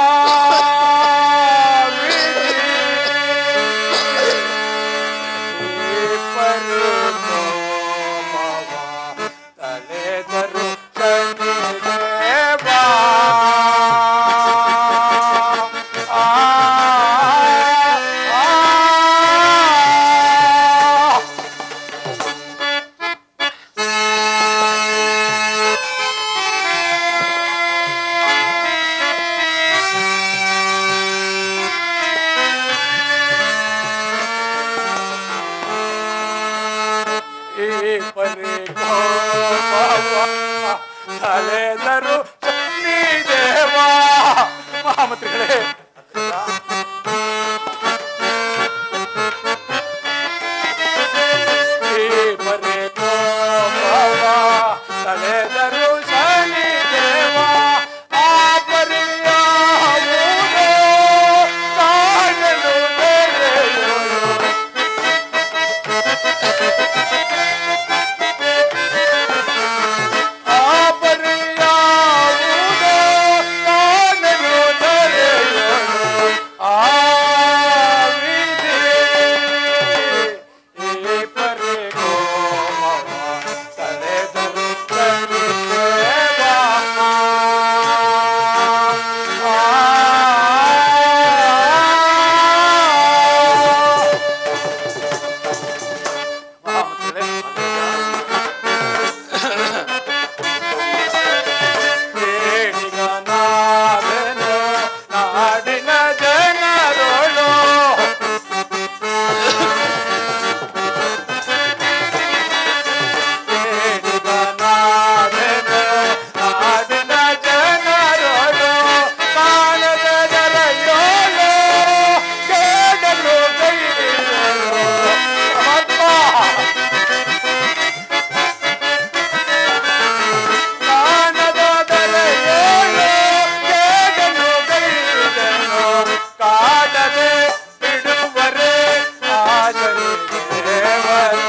ತಲೆದರು ಶನಿದೇವ ಆ ಆ ಈ ಪರಿ ತಲೆದರು ಶನಿ ದೇವ ಮಹಾಮಂತ್ರಿಗಳೇ ಈ ಪರಿ ತಲೆದರು ಶನಿ ದೇವ ಆ ಪರಿಯ ಕಾಣಲು ತೆರೆಯುವುದು. ಕೇಳಿಗನಾದೆನು ನಾಡಿನ ಜನರೋಳು ಕೇಳಿಗನಾದೆನು ನಾಡಿನ ಜನರೋಳು ಕಾಣದ ದರೆಯೋಳು ಕೇಳಲು ಕೈಗಳು ಸಮರ್ಥ ಕಾಣದ ದರೆಯೋಳು ಕೇಳಲು ಕೈಗಳು ಕಾಡದೆ ಬಿಡುವರೆ ಆಶರಿ ದೇವರು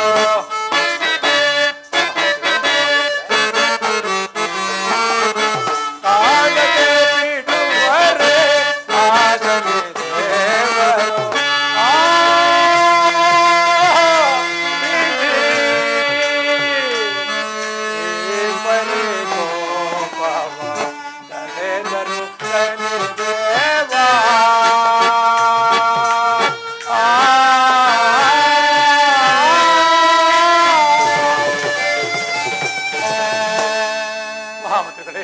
ಕಾಡದೆ ಬಿಡುವರೆ ಆಶರಿ ದೇವರು ಆ ವಿಧಿ ಬರೆ ಗೋಪವ ತಲೆದರು ಶನಿದೇವ ಮಹಾಮಂತ್ರಿಗಳೇ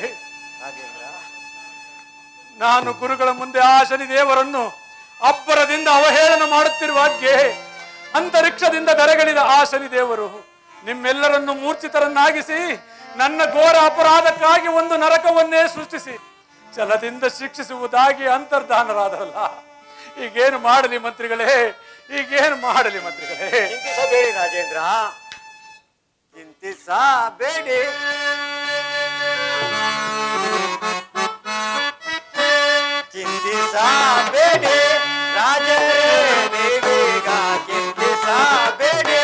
ನಾನು ಗುರುಗಳ ಮುಂದೆ ಆ ಶನಿದೇವರನ್ನು ಅಬ್ಬರದಿಂದ ಅವಹೇಳನ ಮಾಡುತ್ತಿರುವಾಗ್ಗೆ ಅಂತರಿಕ್ಷದಿಂದ ದರೆಗಳಿದ ಆ ಶನಿದೇವರು ನಿಮ್ಮೆಲ್ಲರನ್ನು ಮೂರ್ಛಿತರನ್ನಾಗಿಸಿ ನನ್ನ ಘೋರ ಅಪರಾಧಕ್ಕಾಗಿ ಒಂದು ನರಕವನ್ನೇ ಸೃಷ್ಟಿಸಿ ಛಲದಿಂದ ಶಿಕ್ಷಿಸುವುದಾಗಿ ಅಂತರ್ಧಾನರಾದರಲ್ಲ ಈಗೇನು ಮಾಡಲಿ ಮಂತ್ರಿಗಳೇ ಈಗೇನು ಮಾಡಲಿ ಮಂತ್ರಿಗಳೇ ಚಿಂತಿಸಬೇಡಿ ರಾಜೇಂದ್ರ ಚಿಂತಿಸಬೇಡಿ ಚಿಂತಿಸಬೇಡಿ ರಾಜರೇ ನೀವೀಗ ಚಿಂತಿಸಬೇಡಿ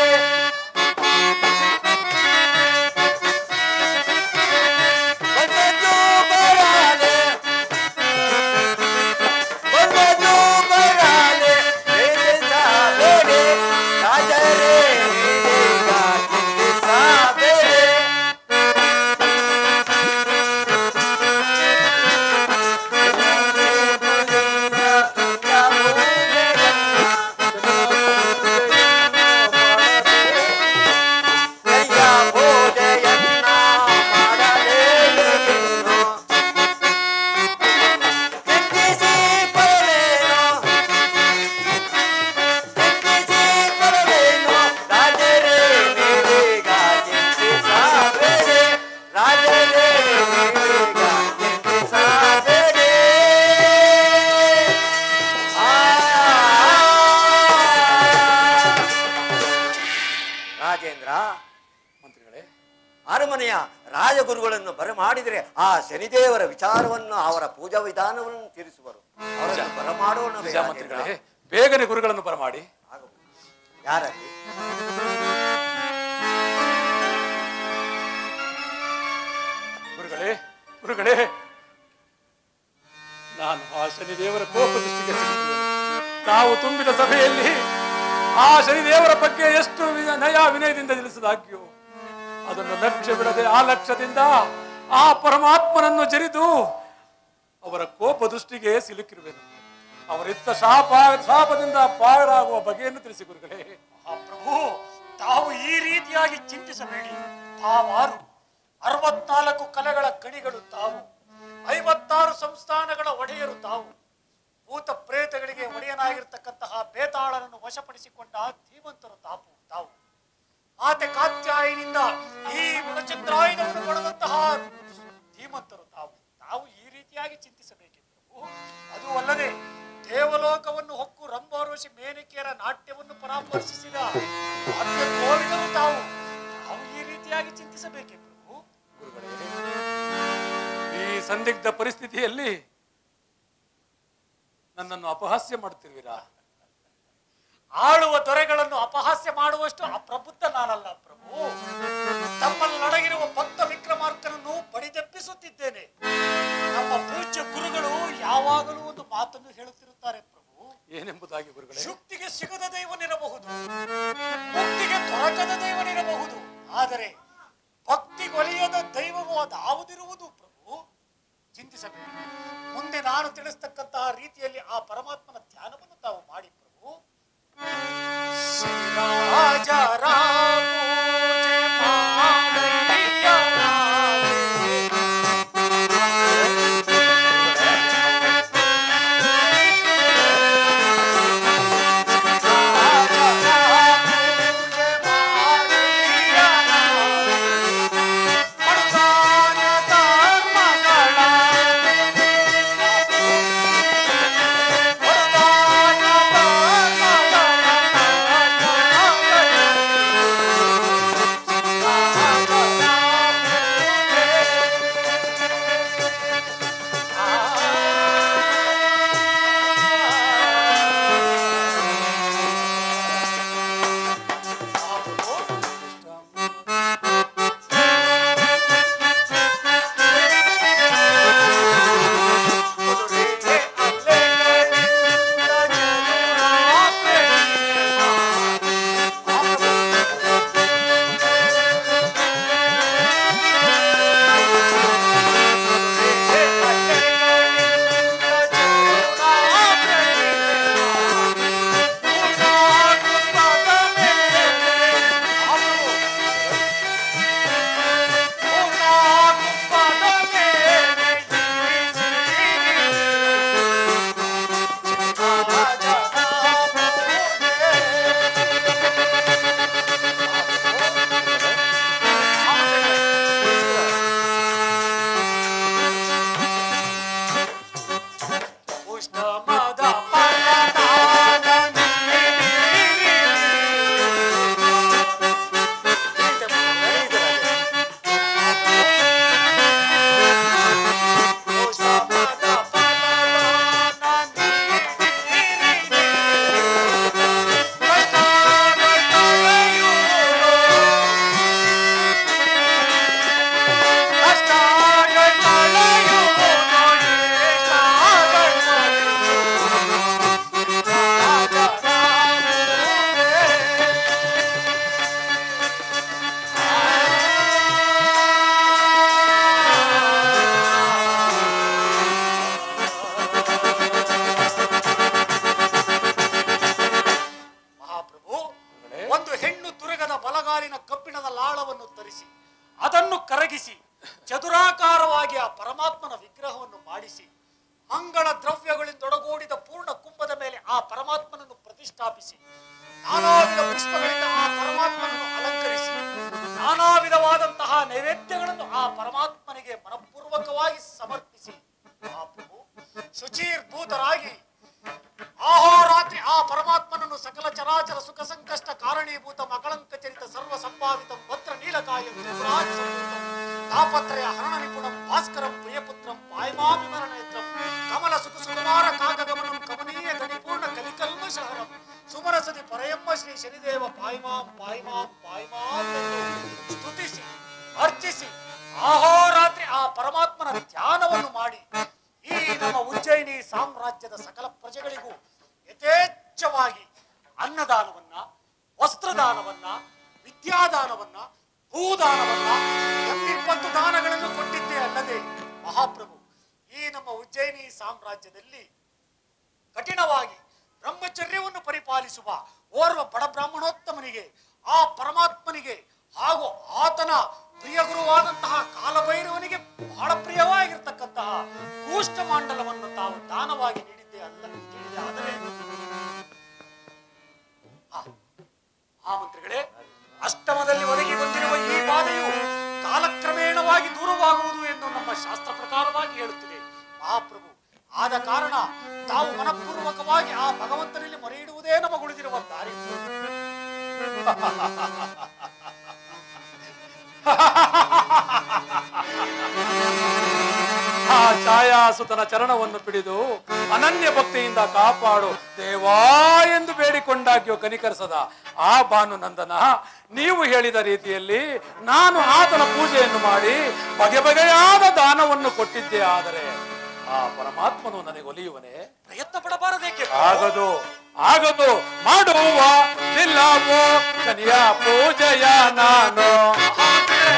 ಬಂದದ್ದು ಬರಲಿ ಬಂದದ್ದು ಬರಲಿ ಚಿಂತಿಸಬೇಡಿ ರಾಜರೇ ನೀವೀಗ ಚಿಂತಿಸಬೇಡಿ ಕೈಯ ಪೂಜೆಯನ್ನ ಮಾಡಲೇನು ಚಿಂತಿಸಿ ಬರಲೇನು ಚಿಂತಿಸಿ ಬರಲೇನು ರಾಜರೇ ನೀವೀಗ ಚಿಂತಿಸಬೇಡಿ ರಾಜರೇ ನೀವೀಗ ಚಿಂತಿಸಬೇಡಿ ಆ ರಾಜೇಂದ್ರ ಮಂತ್ರಿಗಳೇ ಅರಮನೆಯ ರಾಜಗುರುಗಳನ್ನು ಬರಮಾಡಿದರೆ ಆ ಶನಿದೇವರ ವಿಚಾರವನ್ನು ಅವರ ಪೂಜಾ ವಿಧಾನವನ್ನು ತಿಳಿಸುವರು ಅವರನ್ನು ಬರಮಾಡೋಣ ನಿಜ ಮಂತ್ರಿಗಳೇ ಬೇಗನೆ ಗುರುಗಳನ್ನು ಬರಮಾಡಿ ಯಾರಲ್ಲಿ ಗುರುಗಳೇ ಗುರುಗಳೇ ನಾನು ಆ ಶನಿದೇವರ ಕೋಪ ದೃಷ್ಟಿಗೆ ಸಿಲುಕಿರುವೆನು. ತಾವು ತುಂಬಿದ ಸಭೆಯಲ್ಲಿ ಆ ಶನಿದೇವರ ಬಗ್ಗೆ ಎಷ್ಟು ವಿ- ನಯ ವಿನಯದಿಂದ ತಿಳಿಸಿದಾಗ್ಯೋ ಅದನ್ನು ಲಕ್ಷ್ಯ ಬಿಡದೆ ಆ ಲಕ್ಷ್ಯದಿಂದ ಆ ಪರಮಾತ್ಮನನ್ನು ಜರಿದು ಅವರ ಕೋಪ ದೃಷ್ಟಿಗೆ ಸಿಲುಕಿರುವೆನು ಅವರಿತ್ತ ಶಾಪ ಶಾಪದಿಂದ ಪಾರಾಗುವ ಬಗೆಯನ್ನು ತಿಳಿಸಿ ಗುರುಗಳೇ ಪ್ರಭು ತಾವು ಈ ರೀತಿಯಾಗಿ ಚಿಂತಿಸಬೇಡಿ ತಾವಾರು ಅರವತ್ನಾಲ್ಕು ಕಲೆಗಳ ಕಣಿಗಳು ತಾವು ಐವತ್ತಾರು ಸಂಸ್ಥಾನಗಳ ಒಡೆಯರು ತಾವು ಭೂತ ಪ್ರೇತಗಳಿಗೆ ಒಡೆಯನಾಗಿರ್ತಕ್ಕಂತಹ ಬೇತಾಳನನ್ನು ವಶಪಡಿಸಿಕೊಂಡ ಧೀಮಂತರು ತಾಪು ತಾವು ಆತೆ ಕಾತ್ಯಾಯಿನಿಂದ ಈ ಮುಳಚಂದ್ರಾಯುಧವನ್ನು ಪಡೆದಂತಹ ಧೀಮಂತರು ತಾವು ತಾವು ಈ ರೀತಿಯಾಗಿ ಚಿಂತಿಸಬೇಕೆ ಪ್ರಭು ಅದು ಅಲ್ಲದೆ ದೇವಲೋಕವನ್ನು ಹೊಕ್ಕು ರಂಭಾರೋಷಿ ಮೇನಕೆಯರ ನಾಟ್ಯವನ್ನು ಪರಾಮರ್ಶಿಸಿದ ಆದ್ಯ ಕೋವಿದರು ತಾವು ತಾವು ಈ ರೀತಿಯಾಗಿ ಚಿಂತಿಸಬೇಕೆ ಪ್ರಭು ಗುರುಗಳೇ ಈ ಸಂದಿಗ್ಧ ಪರಿಸ್ಥಿತಿಯಲ್ಲಿ ನನ್ನನ್ನು ಅಪಹಾಸ್ಯ ಮಾಡುತ್ತಿರುವಿರಾ ಆಳುವ ದೊರೆಗಳನ್ನು ಅಪಹಾಸ್ಯ ಮಾಡುವಷ್ಟು ಅಪ್ರಬುದ್ಧ ನಾನಲ್ಲ ಪ್ರಭು ತಮ್ಮಲ್ಲಡಗಿರುವ ಭಕ್ತ ವಿಕ್ರಮಾರ್ಕನನ್ನು ಬಡಿದೆಬ್ಬಿಸುತ್ತಿದ್ದೇನೆ ನಮ್ಮ ಪೂಜ್ಯ ಗುರುಗಳು ಯಾವಾಗಲೂ ಒಂದು ಮಾತನ್ನು ಹೇಳುತ್ತಿರುತ್ತಾರೆ ಪ್ರಭು ಏನೆಂಬುದಾಗಿ ಗುರುಗಳೇ ಶುಕ್ತಿಗೆ ಸಿಗದ ದೈವನಿರಬಹುದು ಮುಕ್ತಿಗೆ ದೊರಕದ ದೈವನಿರಬಹುದು ಆದರೆ ಭಕ್ತಿಗೊಲಿಯದ ದೈವವು ಅದಾವುದಿರುವುದು ಪ್ರಭು ಚಿಂತಿಸಬೇಡಿ ಮುಂದೆ ನಾನು ತಿಳಿಸ್ತಕ್ಕಂತಹ ರೀತಿಯಲ್ಲಿ ಆ ಪರಮಾತ್ಮನ ಧ್ಯಾನವನ್ನು ತಾವು ಮಾಡಿ ಪ್ರಭು ಶ್ರೀರಾಜ ರಾಮೋಜೆ ಮಾರಿಯ ರಾಜೆ. ಉಷ್ಟಮದ ಪರದಾನ ಉಷ್ಟಮದ ಪರದಾನ ಮಹಾಪ್ರಭು ಒಂದು ಹೆಣ್ಣು ತುರಗದ ಬಲಗಾಲಿನ ಕಬ್ಬಿಣದ ಲಾಳವನ್ನು ತರಿಸಿ ಅದನ್ನು ಕರಗಿಸಿ ಚದುರಾಕಾರವಾಗಿ ಆ ಪರಮಾತ್ಮನ ವಿಗ್ರಹವನ್ನು ಮಾಡಿಸಿ ಮಂಗಳ ದ್ರವ್ಯಗಳಿಂದೊಡಗೂಡಿದ ಪೂರ್ಣ ಕುಂಭದ ಮೇಲೆ ಆ ಪರಮಾತ್ಮನನ್ನು ಪ್ರತಿಷ್ಠಾಪಿಸಿ ನಾನಾ ವಿಧ ಪುಷ್ಪಗಳಿಂದ ಆ ಪರಮಾತ್ಮನನ್ನು ಅಲಂಕರಿಸಿ ನಾನಾ ವಿಧವಾದಂತಹ ನೈವೇದ್ಯಗಳನ್ನು ಆ ಪರಮಾತ್ಮನಿಗೆ ಮನಪೂರ್ವಕವಾಗಿ ಸಮರ್ಪಿಸಿ ಮಹಾಪ್ರಭು ಶುಚೀರ್ಭೂತರಾಗಿ ಆಹೋರಾತ್ರಿ ಆ ಪರಮಾತ್ಮನನ್ನು ಸಕಲ ಚರಾಚರ ಸುಖ ಸಂಕಷ್ಟ ಕಾರಣೀಭೂತ ಮಕಳಂಕ ಚರಿತ ಸರ್ವ ಸಂಭಾವಿತ ಭದ್ರ ನೀಲಕಾಯಂ ತ್ರಿಪುರಾರಿ ಸಂಭೂತಂ ತಾಪತ್ರಯ ಹರಣ ನಿಪುಣಂ ಭಾಸ್ಕರಂ ಪ್ರಿಯಪುತ್ರಂ ಪಾಯ್ಮಾಭಿಮರಣೇತ್ರಂ ಕಮಲ ಸುಖ ಸುಕುಮಾರ ಕಾಕಗಮನಂ ಕಮನೀಯ ಗಣಿಪೂರ್ಣ ಕಲಿಕಲ್ಮಶಹರಂ ಸುಮರಸದಿ ಪರಯಮ್ಮ ಶ್ರೀ ಶನಿದೇವ ಪಾಯ್ಮಾಂ ಪಾಯ್ಮಾಂ ಪಾಯ್ಮಾಂ ಎಂದು ಸ್ತುತಿಸಿ ಅರ್ಚಿಸಿ ಆಹೋರಾತ್ರಿ ಆ ಪರಮಾತ್ಮನ ಧ್ಯಾನವನ್ನು ಮಾಡಿ ಈ ನಮ್ಮ ಉಜ್ಜಯಿನಿ ಸಾಮ್ರಾಜ್ಯದ ಸಕಲ ಪ್ರಜೆಗಳಿಗೂ ಯಥೇಚ್ಛವಾಗಿ ಅನ್ನದಾನವನ್ನ ವಸ್ತ್ರದಾನವನ್ನ ವಿದ್ಯಾದಾನವನ್ನ ಭೂದಾನವನ್ನ ಎಂಬಿಪ್ಪತ್ತು ದಾನಗಳನ್ನು ಕೊಟ್ಟಿದ್ದೇ ಅಲ್ಲದೆ ಮಹಾಪ್ರಭು ಈ ನಮ್ಮ ಉಜ್ಜಯಿನಿ ಸಾಮ್ರಾಜ್ಯದಲ್ಲಿ ಕಠಿಣವಾಗಿ ಬ್ರಹ್ಮಚರ್ಯವನ್ನು ಪರಿಪಾಲಿಸುವ ಓರ್ವ ಬಡ ಬ್ರಾಹ್ಮಣೋತ್ತಮನಿಗೆ ಆ ಪರಮಾತ್ಮನಿಗೆ ಹಾಗೂ ಆತನ ಪ್ರಿಯ ಗುರುವಾದಂತಹ ಕಾಲಭೈರವನಿಗೆ ಬಹಳ ಪ್ರಿಯವಾಗಿರ್ತಕ್ಕಂತಹ ಕೂಷ್ಟಮಾಂಡಲವನ್ನು ತಾವು ದಾನವಾಗಿ ನೀಡಿದ್ದೇ ಅಲ್ಲ ನೀಡಿದೆ ಆದರೆ ಆ, ಮಹಾಮಂತ್ರಿಗಳೇ ಅಷ್ಟಮದಲ್ಲಿ ಒದಗಿ ಬಂದಿರುವ ಈ ಬಾಧೆಯು ಕಾಲಕ್ರಮೇಣವಾಗಿ ದೂರವಾಗುವುದು ಎಂದು ನಮ್ಮ ಶಾಸ್ತ್ರ ಪ್ರಕಾರವಾಗಿ ಹೇಳುತ್ತಿದೆ ಮಹಾಪ್ರಭು ಆದ ಕಾರಣ ತಾವು ಮನಪೂರ್ವಕವಾಗಿ ಆ ಭಗವಂತನಲ್ಲಿ ಮೊರೆ ಇಡುವುದೇ ನಮಗುಳಿದಿರುವ ದಾರಿ ಆ ಛಾಯಾಸುತನ ಚರಣವನ್ನು ಪಿಡಿದು ಅನನ್ಯ ಭಕ್ತಿಯಿಂದ ಕಾಪಾಡು ದೇವಾ ಎಂದು ಬೇಡಿಕೊಂಡಾಗ್ಯೋ ಕನಿಕರಿಸದ ಆ ಭಾನು ನಂದನ ನೀವು ಹೇಳಿದ ರೀತಿಯಲ್ಲಿ ನಾನು ಆತನ ಪೂಜೆಯನ್ನು ಮಾಡಿ ಬಗೆ ಬಗೆಯಾದ ದಾನವನ್ನು ಕೊಟ್ಟಿದ್ದೆ ಆದರೆ ಆ ಪರಮಾತ್ಮನು ನನಗೆ ಒಲಿಯುವನೇ ಪ್ರಯತ್ನ ಪಡಬಾರದೇಕೆ ಆಗದು ಆಗದು ಮಾಡುವ ನಿಲ್ಲವೋ ಶನಿಯ ಪೂಜೆಯ ನಾನು ಮಹಾಮಂತ್ರಿಗಳೇ,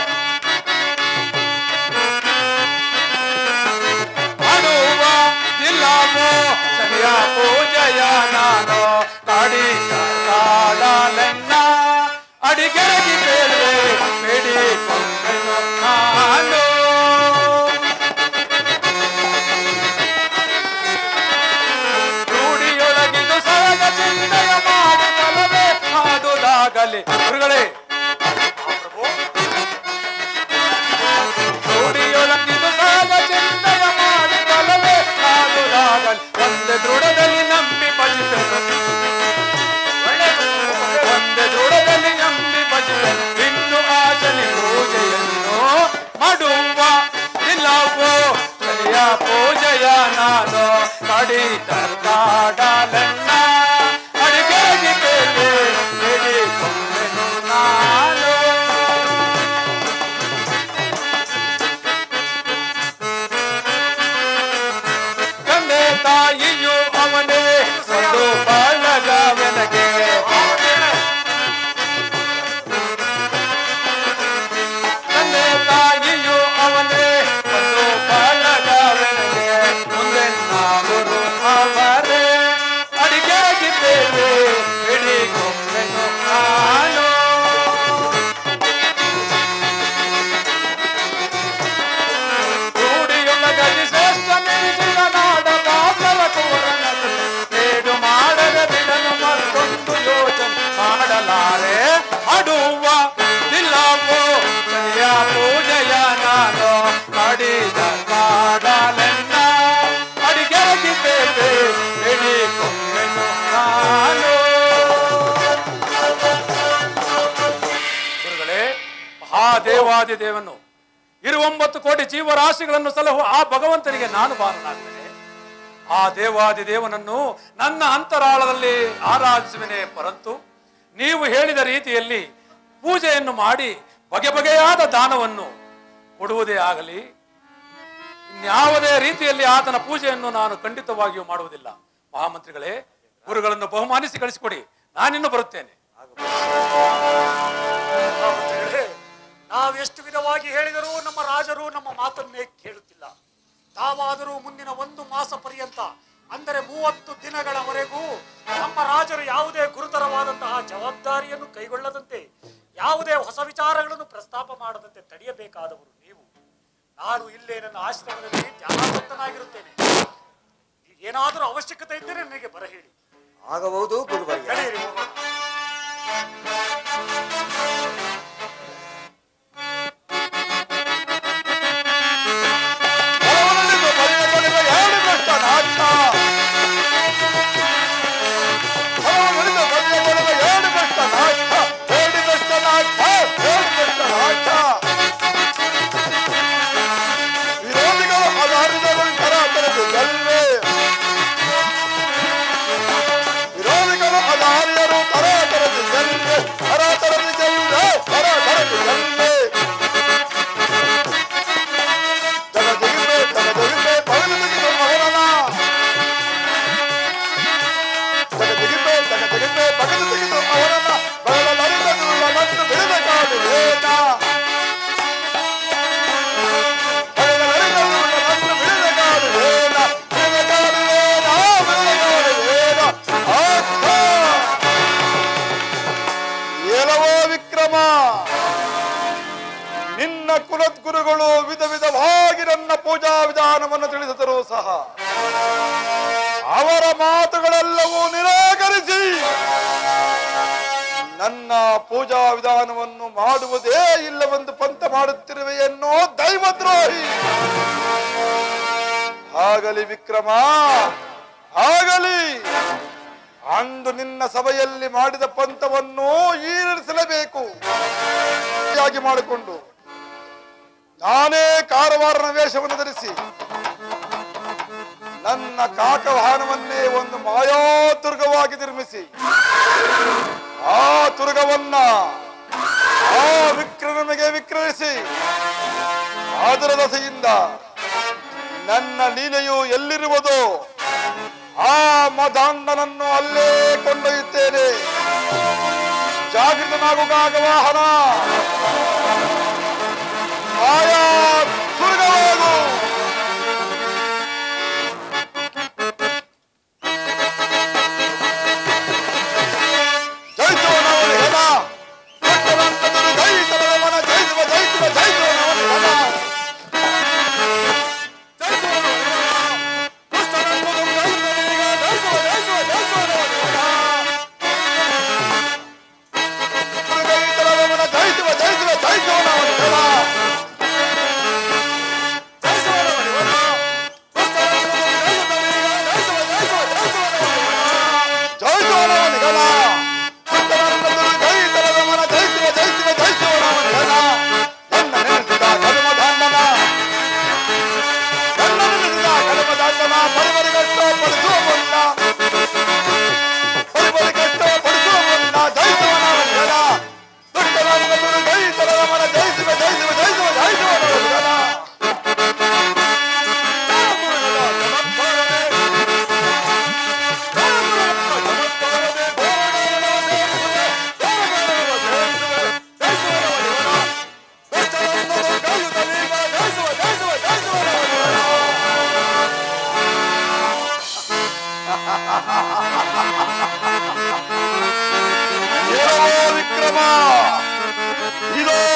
ಮಾಡುವ ನಿಲ್ಲವೋ ಶನಿಯ ಪೂಜೆಯ ನಾನು ಕಾಡಿ ಕಾಡಲೆನ್ನ ಅಡಿಗೆರಗಿ ಬೇಡುವೆ ಬೇಡಿಕೊಂಡೆನು ನಾನು ರೂಢಿಯೊಳಗಿದು ಸಹಜ ಚಿಂತೆಯ ಮಾಡಿ ತಲವೇ ಹಾಡುದಾಗಲಿ ಗುರುಗಳೇ ಮಹಾಪ್ರಭು ರೂಢಿಯೊಳಗಿದು ಸಹಜ ಚಿಂತೆಯ ಮಾಡಿ ತಲವೇ ಹಾಡುದಾಗಲಿ ಒಂದೇ ದೃಢದಲ್ಲಿ ನಂಬಿ ಭಜಿಪೆನು ಒಳ್ಳೆಯದು ಒಂದೇ ದೃಢದಲ್ಲಿ ನಂಬಿ ಭಜಿಪೆನು ಇನ್ನು ಆಶನಿ ಪೂಜೆಯನ್ನು ಮಾಡುವ ಇಲ್ಲವೋ ಕಲಿಯ ಪೂಜೆಯ ನಾನು ಕಡಿ ತರ್ಕಾಡಲನ್ನ ಅಡಿಗೆಗೆ ಬೇರೆ ಬೇಡಿಕೊಂಡೆನು ನಾನು ತಂದೆ ತಾಯಿಯು ಅವನೇ ಒಂದು ಬಳಗವೆನಗೆ ತಂದೆ ತಾಯಿಯು ಅವನೇ ಒಂದು ಬಳಗವೆನಗೆ ಮುಂದೆ ನಾವರು ಅವರೇ ಅಡಿಗೆಯಾಗಿದ್ದೇವೆ ಹಿಡಿಗೊಂಬೆನು ನಾನು ರೂಢಿಯೊಳಗದಿ ಶ್ರೇಷ್ಠ ನಿಲ್ಲಿಸಿದ ನಾಡ ದಾಸರ ಕೋರನದು ಕೇಡು ಮಾಡದ ಬಿಡನು ಮತ್ತೊಂದು ಯೋಚನೆ ಮಾಡಲಾರೆ ಅಡುವ ಇಲ್ಲವೋ ಸರಿಯ ಪೂಜೆಯ ನಾನು ಮಾಡಿದ ಕಾಡಲೆನ್ನ ಅಡಿಗೆರಗಿದ್ದೇವೆ ಹಿಡಿಕೊಂಬೆನು ನಾನು ಗುರುಗಳೇ ಮಹಾದೇವಾದಿ ದೇವನು ಇರುವೊಂಬತ್ತು ಕೋಟಿ ಜೀವರಾಶಿಗಳನ್ನು ಸಲಹುವ ಆ ಭಗವಂತನಿಗೆ ನಾನು ಬಾರನಾಗುತ್ತೇನೆ ಆ ದೇವಾದಿ ದೇವನನ್ನು ನನ್ನ ಅಂತರಾಳದಲ್ಲಿ ಆರಾಧಿಸುವೆನೆ ಪರಂತು ನೀವು ಹೇಳಿದ ರೀತಿಯಲ್ಲಿ ಪೂಜೆಯನ್ನು ಮಾಡಿ ಬಗೆ ಬಗೆಯಾದ ದಾನವನ್ನು ಕೊಡುವುದೇ ಆಗಲಿ ಇನ್ಯಾವುದೇ ರೀತಿಯಲ್ಲಿ ಆತನ ಪೂಜೆಯನ್ನು ನಾನು ಖಂಡಿತವಾಗಿಯೂ ಮಾಡುವುದಿಲ್ಲ ಮಹಾಮಂತ್ರಿಗಳೇ ಗುರುಗಳನ್ನು ಬಹುಮಾನಿಸಿ ಕಳಿಸಿಕೊಡಿ ನಾನಿನ್ನು ಬರುತ್ತೇನೆ ಮಹಾಮಂತ್ರಿಗಳೇ, ನಾವೆಷ್ಟು ವಿಧವಾಗಿ ಹೇಳಿದರೂ ನಮ್ಮ ರಾಜರು ನಮ್ಮ ಮಾತನ್ನೇ ಕೇಳುತ್ತಿಲ್ಲ ತಾವಾದರೂ ಮುಂದಿನ ಒಂದು ಮಾಸ ಪರ್ಯಂತ ಅಂದರೆ ಮೂವತ್ತು ದಿನಗಳವರೆಗೂ ನಮ್ಮ ರಾಜರು ಯಾವುದೇ ಗುರುತರವಾದಂತಹ ಜವಾಬ್ದಾರಿಯನ್ನು ಕೈಗೊಳ್ಳದಂತೆ ಯಾವುದೇ ಹೊಸ ವಿಚಾರಗಳನ್ನು ಪ್ರಸ್ತಾಪ ಮಾಡದಂತೆ ತಡೆಯಬೇಕಾದವರು ನೀವು ನಾನು ಇಲ್ಲೇ ನನ್ನ ಆಶ್ರಮದಲ್ಲಿ ಧ್ಯಾನಾಸಕ್ತನಾಗಿರುತ್ತೇನೆ ಏನಾದರೂ ಅವಶ್ಯಕತೆ ಇದ್ದರೆ ನನಗೆ ಬರ ಹೇಳಿ ಆಗಬಹುದು ಗುರುವರ್ಯ ನಡೆಯಿರಿ ಹೋಗೋಣ ವಿರೋಧಿಗಳು ಅದಾರಿದವರು ತರಾತರದು ಗೆಲ್ವೆ ವಿರೋಧಿಗಳು ಅದಾರಿಯರು ತರಾತರದು ಗೆಲ್ವೆ ತರಾತರದು ಗೆಲ್ವೆ ನಿರಾಕರಿಸಿ ನನ್ನ ಪೂಜಾ ವಿಧಾನವನ್ನು ಮಾಡುವುದೇ ಇಲ್ಲವೆಂದು ಪಂಥ ಮಾಡುತ್ತಿರುವೆ ಎನ್ನೋ ದೈವದ್ರೋಹಿ ಆಗಲಿ ವಿಕ್ರಮ ಆಗಲಿ ಅಂದು ನಿನ್ನ ಸಭೆಯಲ್ಲಿ ಮಾಡಿದ ಪಂಥವನ್ನು ಈಡೇರಿಸಲೇಬೇಕು ಯಾಗಿ ಮಾಡಿಕೊಂಡು ನಾನೇ ಕಾರವಾರನ ವೇಷವನ್ನು ಧರಿಸಿ ನನ್ನ ಕಾಕವಾಹನವನ್ನೇ ಒಂದು ಮಾಯಾದುರ್ಗವಾಗಿ ನಿರ್ಮಿಸಿ ಆ ತುರ್ಗವನ್ನ ಆ ವಿಕ್ರಮನಿಗೆ ವಿಕ್ರಯಿಸಿ ಅದರ ದಸೆಯಿಂದ ನನ್ನ ಲೀಲೆಯು ಎಲ್ಲಿರುವುದೋ ಆ ಮದಾಂಡನನ್ನು ಅಲ್ಲೇ ಕೊಂಡೊಯ್ಯುತ್ತೇನೆ ಜಾಗೃತನಾಗು ಕಾಕವಾಹನ ಮಾಯಾ ತುರ್ಗವಾಗು ಜಯಿಸುವ ನವನ ಹೆಣ ಭಕ್ತನಂತದರು ಜಯಿಸುವ ನವನ ಜಯಿಸುವ ಜಯಿಸುವ ಜಯಿಸುವ ನವನ ಹೆಣ ಜಯಿಸುವ ನವನ ಹೆಣ ದುಷ್ಟನಂತದರು ಜಯಿಸುವನೀಗ ಜಯಿಸುವ ಜಯಿಸುವ ಜಯಿಸುವ ನವನ ಹೆಣ ದುರ್ಗೈತರ ನವನ ಜಯಿಸುವ ಜಯಿಸುವ ಜಯಿಸುವ ನವನ ಹೆಣ ಜಯಿಸುವ ನವನ ಹೆಣ ದುಷ್ಟನಂತದರು ಜಯಿಸುವನೀಗ ಜಯಿಸುವ ಜಯಿಸುವ ಜಯಿಸುವ ನವನ ಹೆಣ ಜಯಿಸುವ ನಿಗಮ ಪುಟ್ಟನಂದದರು ಜಯಿಸಲದ ಮನ ಜಯಿಸುವ ಜಯಿಸುವ ಜಯಿಸುವ ನಾಮನ ಹೆಣ ಎನ್ನ ನೆನೆಸಿದ ಕರ್ಮದಾಂಡನ ಎನ್ನ ನೆನೆಸಿದ ಕರ್ಮದಾಂಡನ ಪರಿವರಿಗಷ್ಟೋ ಪಡಿಸುವ ಮುನ್ನ ಪರಿವರಿಗಷ್ಟೋ ಪಡಿಸುವ ಮುನ್ನ ಜಯಿಸುವ ನಾಮನ ಹೆಣ ದುಷ್ಟನಂದದರು ಜಯಿಸಲದ ಮನ ಜಯಿಸುವ ಜಯಿಸುವ ಜಯಿಸುವ ಜಯಿಸುವ ನಾಮನ ಹೆಣ ವಿಕ್ರಮ ಇದೋ